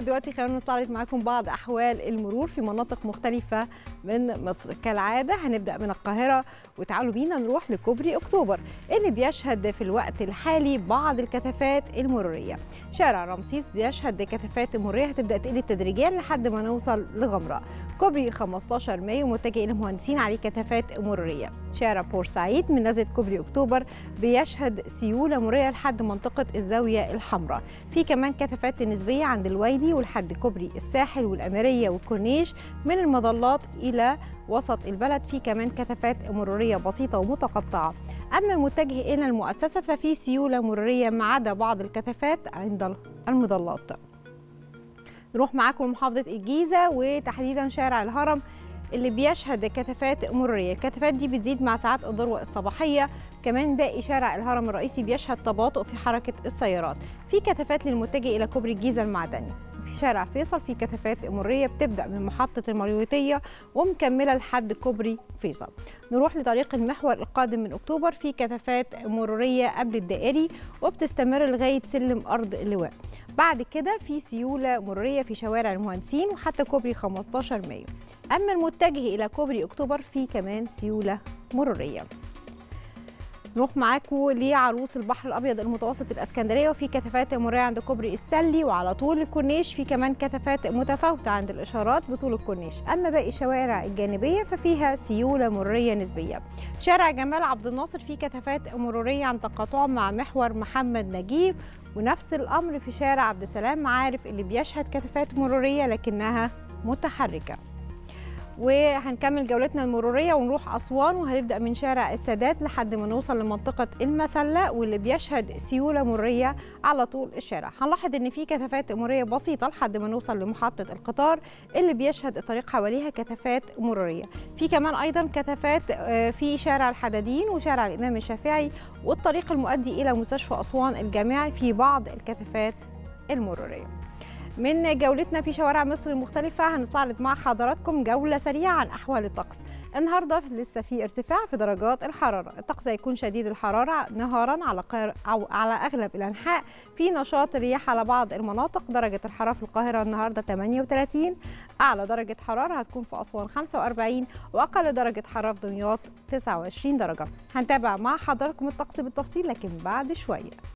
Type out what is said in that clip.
ودلوقتي خلينا نستعرض معاكم بعض احوال المرور في مناطق مختلفه من مصر كالعاده هنبدا من القاهره وتعالوا بينا نروح لكوبري اكتوبر اللي بيشهد في الوقت الحالي بعض الكثافات المروريه شارع رمسيس بيشهد كثافات مروريه هتبدا تقل تدريجيا لحد ما نوصل لغمراء كوبري 15 مايو متجه الى مهندسين عليه كثافات مروريه شارع بورسعيد من نزله كوبري اكتوبر بيشهد سيوله مروريه لحد منطقه الزاويه الحمراء في كمان كثافات نسبيه عند الويلي ولحد كوبري الساحل والاميريه والكورنيش من المظلات الى وسط البلد في كمان كثافات مروريه بسيطه ومتقطعه اما المتجه الى المؤسسه ففي سيوله مروريه ما عدا بعض الكثافات عند المظلات نروح معاكم محافظة الجيزة وتحديدا شارع الهرم اللي بيشهد كثافات مرورية الكثافات دي بتزيد مع ساعات الذروة الصباحية كمان باقي شارع الهرم الرئيسي بيشهد تباطؤ في حركة السيارات في كثافات للمتجه إلى كوبري الجيزة المعدني في شارع فيصل في كثافات مرورية بتبدأ من محطة المريوطية ومكملة لحد كوبري فيصل نروح لطريق المحور القادم من أكتوبر في كثافات مرورية قبل الدائري وبتستمر لغاية سلم أرض اللواء بعد كده في سيولة مرورية في شوارع المهندسين وحتى كوبري 15 مايو أما المتجه إلى كوبري أكتوبر في كمان سيولة مرورية نروح معاكم لعروس البحر الابيض المتوسط الاسكندريه وفي كثافات مروريه عند كوبري استانلي وعلى طول الكورنيش في كمان كثافات متفاوته عند الاشارات بطول الكورنيش اما باقي الشوارع الجانبيه ففيها سيوله مروريه نسبيه شارع جمال عبد الناصر فيه كثافات مروريه عند تقاطعه مع محور محمد نجيب ونفس الامر في شارع عبد السلام عارف اللي بيشهد كثافات مروريه لكنها متحركه وهنكمل جولتنا المروريه ونروح اسوان وهنبدا من شارع السادات لحد ما نوصل لمنطقه المسله واللي بيشهد سيوله مروريه على طول الشارع هنلاحظ ان في كثافات مروريه بسيطه لحد ما نوصل لمحطه القطار اللي بيشهد الطريق حواليها كثافات مروريه في كمان ايضا كثافات في شارع الحدادين وشارع الامام الشافعي والطريق المؤدي الى مستشفى اسوان الجامعي في بعض الكثافات المروريه من جولتنا في شوارع مصر المختلفة هنستعرض مع حضراتكم جولة سريعة عن أحوال الطقس النهارده لسه في ارتفاع في درجات الحراره، الطقس هيكون شديد الحراره نهارا على قار او على اغلب الانحاء، في نشاط رياح على بعض المناطق، درجه الحراره في القاهره النهارده 38 اعلى درجه حراره هتكون في اسوان 45 واقل درجه حراره في دمياط 29 درجه. هنتابع مع حضراتكم الطقس بالتفصيل لكن بعد شويه.